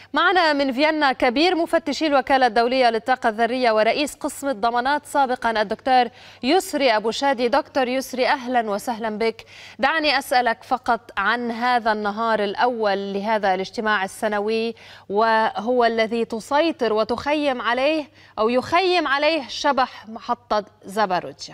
معنا من فيينا كبير مفتشي الوكالة الدولية للطاقة الذرية ورئيس قسم الضمانات سابقا الدكتور يسري أبو شادي دكتور يسري أهلا وسهلا بك دعني أسألك فقط عن هذا النهار الأول لهذا الاجتماع السنوي وهو الذي تسيطر وتخيم عليه أو يخيم عليه شبح محطة زبروجيا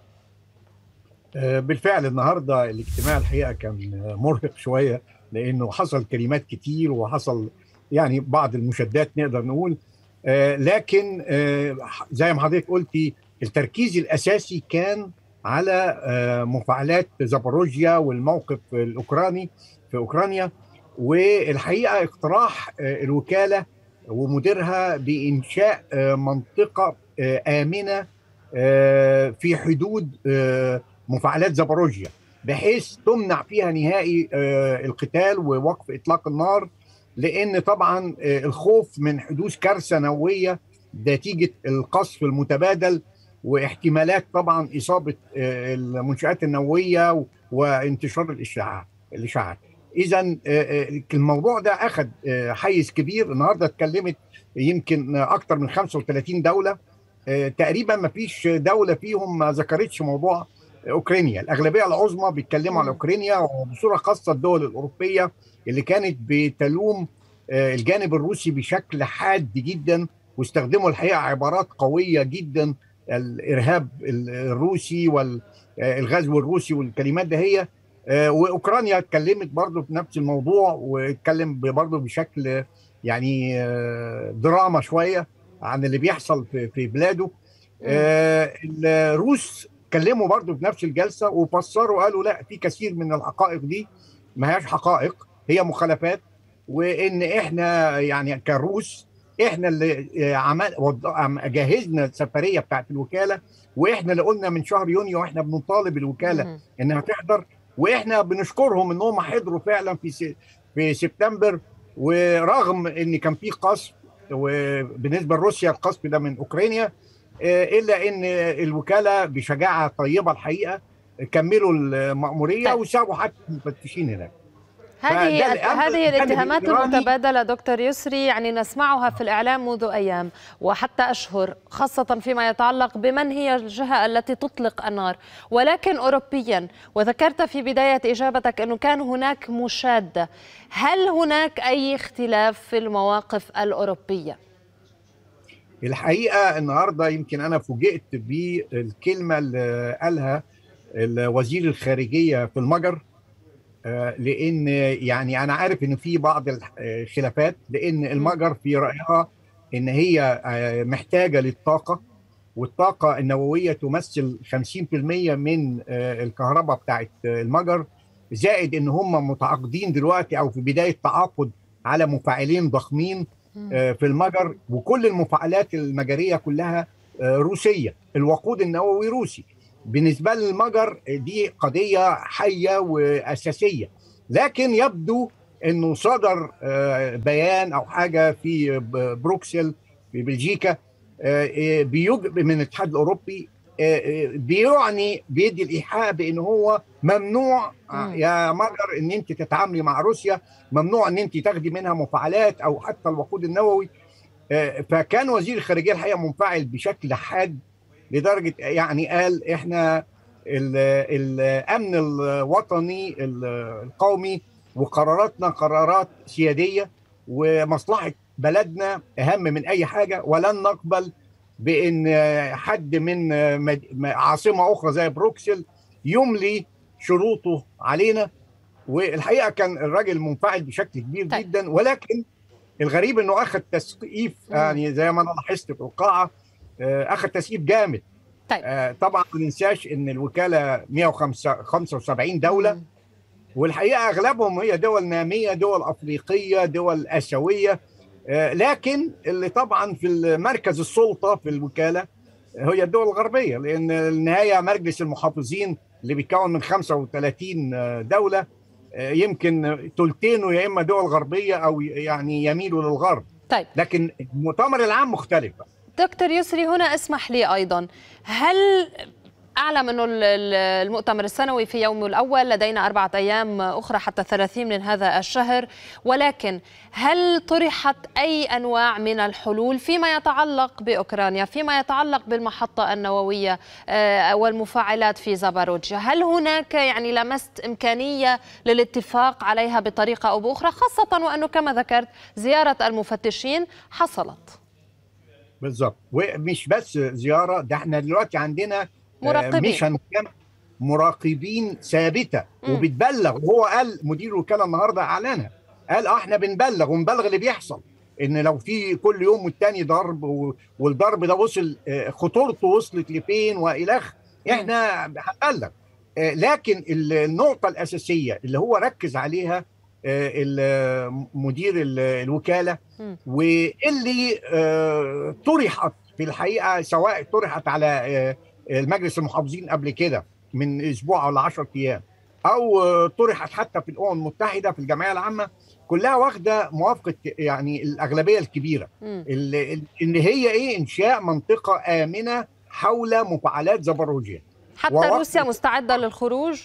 بالفعل النهارده الاجتماع الحقيقه كان مرهق شويه لانه حصل كلمات كتير وحصل يعني بعض المشادات نقدر نقول آه لكن آه زي ما حضرتك قلتي التركيز الاساسي كان على آه مفاعلات زاباروجيا والموقف الاوكراني في اوكرانيا والحقيقه اقتراح الوكاله ومديرها بانشاء منطقه امنه في حدود مفاعلات زاباروجيا بحيث تمنع فيها نهائي القتال ووقف اطلاق النار لان طبعا الخوف من حدوث كارثه نوويه نتيجه القصف المتبادل واحتمالات طبعا اصابه المنشات النوويه وانتشار الاشعاعات الاشعاعات اذا الموضوع ده اخذ حيز كبير النهارده اتكلمت يمكن اكثر من 35 دوله تقريبا ما فيش دوله فيهم ما ذكرتش موضوع اوكرانيا الاغلبيه العظمى بيتكلموا على اوكرانيا وبصوره خاصه الدول الاوروبيه اللي كانت بتلوم الجانب الروسي بشكل حاد جدا واستخدموا الحقيقه عبارات قويه جدا الارهاب الروسي والغزو الروسي والكلمات ده هي واوكرانيا اتكلمت برضه في نفس الموضوع واتكلم برضه بشكل يعني دراما شويه عن اللي بيحصل في بلاده الروس اتكلموا برضه في نفس الجلسه وفسروا قالوا لا في كثير من الحقائق دي ما هياش حقائق هي مخالفات وان احنا يعني كروس احنا اللي عمل جهزنا السفريه بتاعت الوكاله واحنا اللي قلنا من شهر يونيو احنا بنطالب الوكاله انها تحضر واحنا بنشكرهم انهم حضروا فعلا في في سبتمبر ورغم ان كان في قصف وبالنسبه لروسيا القصف ده من اوكرانيا الا ان الوكاله بشجاعه طيبه الحقيقه كملوا المأموريه طيب. وسابوا حتى المفتشين هناك هذه هذه الاتهامات المتبادله دكتور يسري يعني نسمعها في الاعلام منذ ايام وحتى اشهر خاصه فيما يتعلق بمن هي الجهه التي تطلق النار ولكن اوروبيا وذكرت في بدايه اجابتك انه كان هناك مشاده هل هناك اي اختلاف في المواقف الاوروبيه الحقيقه النهارده يمكن انا فوجئت بالكلمه اللي قالها وزير الخارجيه في المجر لان يعني انا عارف ان في بعض الخلافات لان المجر في رايها ان هي محتاجه للطاقه والطاقه النوويه تمثل 50% من الكهرباء بتاعت المجر زائد ان هم متعاقدين دلوقتي او في بدايه تعاقد على مفاعلين ضخمين في المجر وكل المفاعلات المجريه كلها روسيه الوقود النووي روسي بالنسبه للمجر دي قضيه حيه واساسيه لكن يبدو انه صدر بيان او حاجه في بروكسل في بلجيكا بيجب من الاتحاد الاوروبي بيعني بيدي الايحاء بان هو ممنوع يا مجر ان انت تتعاملي مع روسيا ممنوع ان انت تاخدي منها مفاعلات او حتى الوقود النووي فكان وزير الخارجيه الحقيقه منفعل بشكل حاد لدرجه يعني قال احنا الامن الوطني القومي وقراراتنا قرارات سياديه ومصلحه بلدنا اهم من اي حاجه ولن نقبل بان حد من عاصمه اخرى زي بروكسل يملي شروطه علينا والحقيقه كان الراجل منفعل بشكل كبير طيب. جدا ولكن الغريب انه اخذ تسقيف يعني زي ما انا لاحظت في القاعه اخذ تسقيف جامد طيب. آه طبعا ما ننساش ان الوكاله 175 دوله مم. والحقيقه اغلبهم هي دول ناميه دول افريقيه دول اسيويه آه لكن اللي طبعا في مركز السلطه في الوكاله هي الدول الغربيه لان النهايه مجلس المحافظين اللي بيتكون من 35 دوله آه يمكن ثلثينه يا اما دول غربيه او يعني يميلوا للغرب طيب لكن المؤتمر العام مختلف بقى. دكتور يسري هنا اسمح لي ايضا هل أعلم أنه المؤتمر السنوي في يومه الأول لدينا أربعة أيام أخرى حتى 30 من هذا الشهر ولكن هل طرحت أي أنواع من الحلول فيما يتعلق بأوكرانيا فيما يتعلق بالمحطة النووية والمفاعلات في زاباروجيا هل هناك يعني لمست إمكانية للاتفاق عليها بطريقة أو بأخرى خاصة وأنه كما ذكرت زيارة المفتشين حصلت بالظبط ومش بس زياره ده احنا دلوقتي عندنا مراقبين مش مراقبين ثابته وبتبلغ وهو قال مدير الوكاله النهارده اعلنها قال اه احنا بنبلغ ونبلغ اللي بيحصل ان لو في كل يوم والتاني ضرب والضرب ده وصل خطورته وصلت لفين والخ احنا هنبلغ لكن النقطه الاساسيه اللي هو ركز عليها مدير الوكاله واللي طرحت في الحقيقه سواء طرحت على المجلس المحافظين قبل كده من اسبوع ولا 10 ايام او طرحت حتى في الامم المتحده في الجمعيه العامه كلها واخده موافقه يعني الاغلبيه الكبيره ان هي ايه انشاء منطقه امنه حول مفاعلات زبروجيا حتى روسيا مستعده للخروج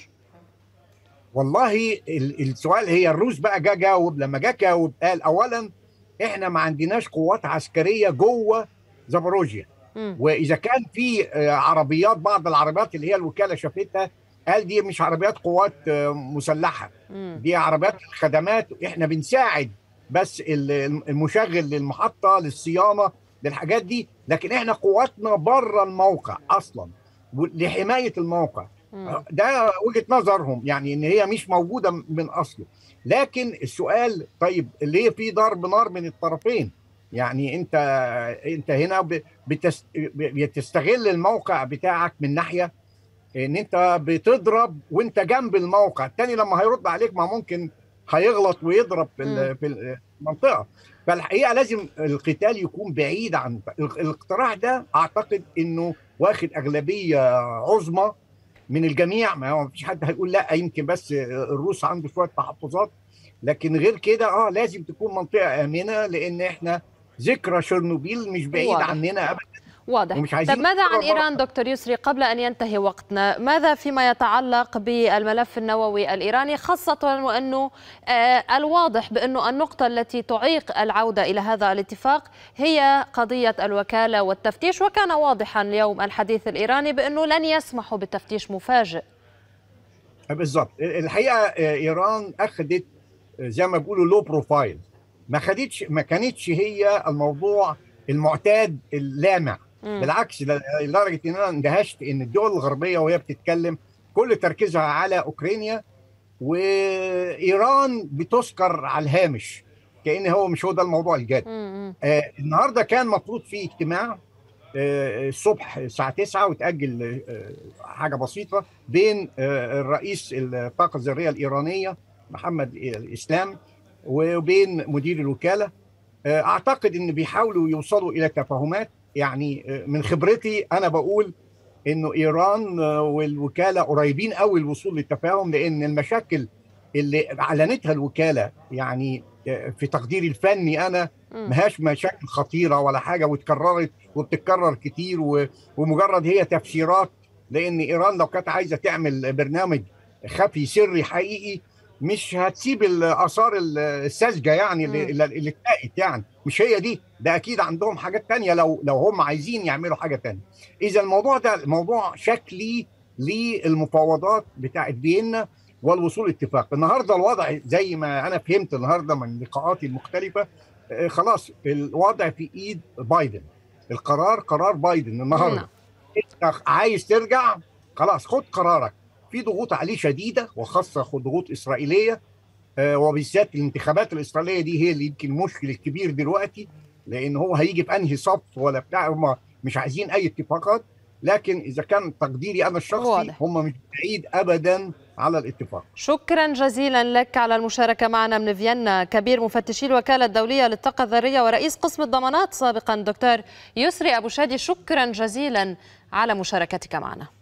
والله السؤال هي الروس بقى جا جاوب لما جا جاوب قال اولا احنا ما عندناش قوات عسكريه جوه زبروجيا واذا كان في عربيات بعض العربيات اللي هي الوكاله شافتها قال دي مش عربيات قوات مسلحه دي عربيات خدمات احنا بنساعد بس المشغل للمحطه للصيانه للحاجات دي لكن احنا قواتنا بره الموقع اصلا لحمايه الموقع ده وجهه نظرهم يعني ان هي مش موجوده من اصله لكن السؤال طيب ليه في ضرب نار من الطرفين يعني انت انت هنا بتست... بتستغل الموقع بتاعك من ناحيه ان انت بتضرب وانت جنب الموقع الثاني لما هيرد عليك ما ممكن هيغلط ويضرب في في المنطقه فالحقيقه لازم القتال يكون بعيد عن الاقتراح ده اعتقد انه واخد اغلبيه عظمى من الجميع ما هو مفيش حد هيقول لا يمكن بس الروس عنده شويه تحفظات لكن غير كده اه لازم تكون منطقه امنه لان احنا ذكرى شرنوبيل مش بعيد واضح. عننا ابدا واضح طب ماذا عن ايران دكتور يسري قبل ان ينتهي وقتنا ماذا فيما يتعلق بالملف النووي الايراني خاصه وانه آه الواضح بانه النقطه التي تعيق العوده الى هذا الاتفاق هي قضيه الوكاله والتفتيش وكان واضحا اليوم الحديث الايراني بانه لن يسمحوا بتفتيش مفاجئ بالضبط الحقيقه ايران اخذت زي ما بيقولوا لو بروفايل ما خدتش ما كانتش هي الموضوع المعتاد اللامع م. بالعكس لدرجه ان انا اندهشت ان الدول الغربيه وهي بتتكلم كل تركيزها على اوكرانيا وايران بتذكر على الهامش كان هو مش هو ده الموضوع الجاد آه النهارده كان مفروض في اجتماع آه الصبح الساعه 9 وتاجل آه حاجه بسيطه بين آه الرئيس الطاقه الذريه الايرانيه محمد الاسلام وبين مدير الوكاله اعتقد ان بيحاولوا يوصلوا الى تفاهمات يعني من خبرتي انا بقول انه ايران والوكاله قريبين قوي الوصول للتفاهم لان المشاكل اللي اعلنتها الوكاله يعني في تقديري الفني انا ماهاش مشاكل خطيره ولا حاجه واتكررت وبتتكرر كتير ومجرد هي تفسيرات لان ايران لو كانت عايزه تعمل برنامج خفي سري حقيقي مش هتسيب الاثار الساذجه يعني اللي, اللي اتلاقت يعني مش هي دي ده اكيد عندهم حاجات تانية لو لو هم عايزين يعملوا حاجه تانية اذا الموضوع ده موضوع شكلي للمفاوضات بتاعت فيينا والوصول اتفاق النهارده الوضع زي ما انا فهمت النهارده من لقاءاتي المختلفه خلاص الوضع في ايد بايدن القرار قرار بايدن النهارده انت عايز ترجع خلاص خد قرارك في ضغوط عليه شديده وخاصه ضغوط اسرائيليه آه وبالذات الانتخابات الاسرائيليه دي هي اللي يمكن المشكل الكبير دلوقتي لان هو هيجي في انهي صف ولا بتاع هم مش عايزين اي اتفاقات لكن اذا كان تقديري انا الشخصي واضح. هم مش بعيد ابدا على الاتفاق شكرا جزيلا لك على المشاركه معنا من فيينا كبير مفتشي الوكاله الدوليه للطاقه الذريه ورئيس قسم الضمانات سابقا دكتور يسري ابو شادي شكرا جزيلا على مشاركتك معنا